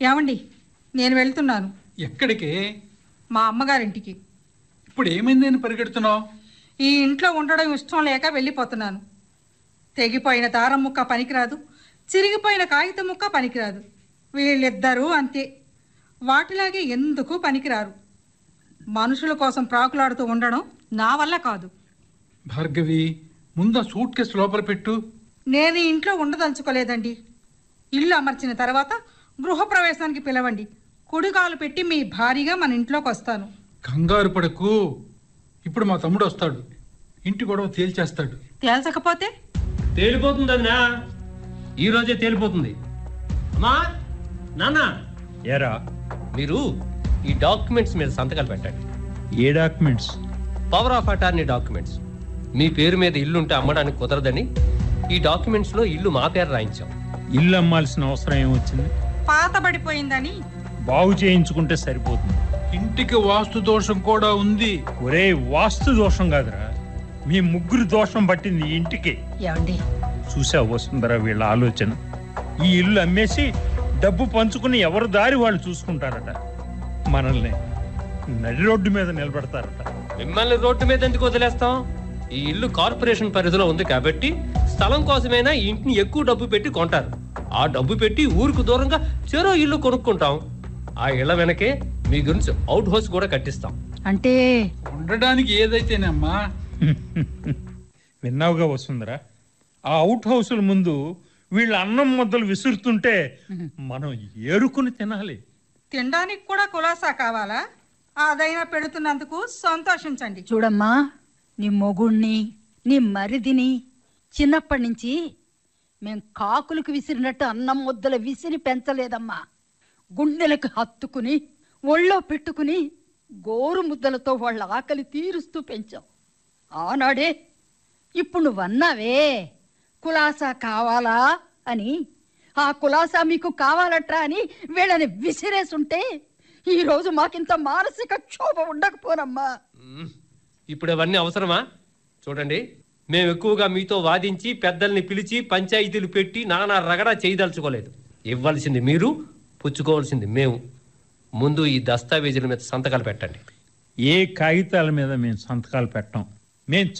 ఏమండి నేను వెళ్తున్నాను ఎక్కడికి మా అమ్మగారింటికి ఇప్పుడు ఏమైంది అని పరిగెడుతున్నావు ఈ ఇంట్లో ఉండడం ఇష్టం లేక వెళ్ళిపోతున్నాను తెగిపోయిన దారం ముక్క పనికిరాదు చిరిగిపోయిన కాగితం ముక్క పనికిరాదు వీళ్ళిద్దరూ అంతే వాటిలాగే ఎందుకు పనికిరారు మనుషుల కోసం ప్రాకులాడుతూ ఉండడం నా వల్ల కాదు భార్గవి ముందు ఆ సూట్ కేసు లోపల పెట్టు నేను ఈ ఇంట్లో ఉండదలుచుకోలేదండి ఇల్లు అమర్చిన తర్వాత గృహప్రవేశానికి పిలవండి కుడికాలు పెట్టి మీ భారీగా మన ఇంట్లోకి వస్తాను కంగారు పడకు ఇప్పుడు మా తమ్ముడు వస్తాడు ఇంటి గొడవ తేల్చేస్తాడు తేల్చకపోతే తేలిపోతుంది అదినా ఈ రోజే తేలిపోతుంది అమ్మా నాన్న ఏరా మీరు ఈ డాక్యుమెంట్స్ మీద సంతకాలు పెట్టండి ఏ documents power of attorney documents మీ పేరు మీద ఇల్లు ఉంటే అమ్మడానికి కుదరదని ఈ డాక్యుమెంట్స్ లో ఇల్లు మా పేరు రాయించాం ఇల్లు అమ్మాల్సిన అవసరం ఏమొచ్చింది పాతబడిపోయిందని బాగు చేయించుకుంటే సరిపోతుంది ఇంటికి వాస్తు దోషం కూడా ఉంది ఒరే వాస్తు దోషం కాదురా మీ ముగ్గురు దోషం పట్టింది ఈ ఇంటికి ఏమండి చూసా వస్తుందరా వీళ్ళ ఆలోచన ఈ ఇల్లు అమ్మేసి డబ్బు పంచుకుని ఎవరి దారి వాళ్ళు చూసుకుంటారట మనల్ని నడి రోడ్డు మీద నిలబెడతారట మిమ్మల్ని రోడ్డు మీద ఎందుకు వదిలేస్తాం ఈ ఇల్లు కార్పొరేషన్ పరిధిలో ఉంది కాబట్టి స్థలం కోసమైనా ఈ ఇంటిని ఎక్కువ డబ్బు పెట్టి కొంటారు ఆ డబ్బు పెట్టి ఊరికి దూరంగా చెరో ఇల్లు కొనుక్కుంటాం ఆ ఇళ్ల వెనకే మీ గురించి అవుట్ హౌస్ కూడా కట్టిస్తాం అంటే ఉండడానికి ఏదైతేనమ్మా విన్నావుగా వస్తుందరా ఆ అవుట్ హౌసుల ముందు వీళ్ళ అన్నం ముద్దలు విసురుతుంటే మనం ఏరుకుని తినాలి తినడానికి కూడా కులాసా కావాలా అదైనా పెడుతున్నందుకు సంతోషించండి చూడమ్మా నీ మొగుణ్ణి నీ మరిదిని చిన్నప్పటి నుంచి మేం కాకులకు విసిరినట్టు అన్నం ముద్దలు విసిరి పెంచలేదమ్మా గుండెలకు హత్తుకుని ఒళ్ళో పెట్టుకుని గోరు ముద్దలతో వాళ్ళ ఆకలి తీరుస్తూ పెంచాం ఆనాడే ఇప్పుడు నువ్వన్నావే కులాసా కావాలా అని ఆ కులాసా మీకు కావాలట్రా అని వీళ్ళని విసిరేసుంటే ఈ రోజు మాకింత మానసిక క్షోభ ఉండకపోనమ్మా మ్మ్. ఇప్పుడు అవన్నీ అవసరమా చూడండి మేము ఎక్కువగా మీతో వాదించి పెద్దల్ని పిలిచి పంచాయతీలు పెట్టి నానా రగడా చేయదలుచుకోలేదు ఇవ్వాల్సింది మీరు పుచ్చుకోవాల్సింది మేము ముందు ఈ దస్తావేజీల మీద సంతకాలు పెట్టండి ఏ కాగితాల మీద మేము సంతకాలు పెట్టాం మేము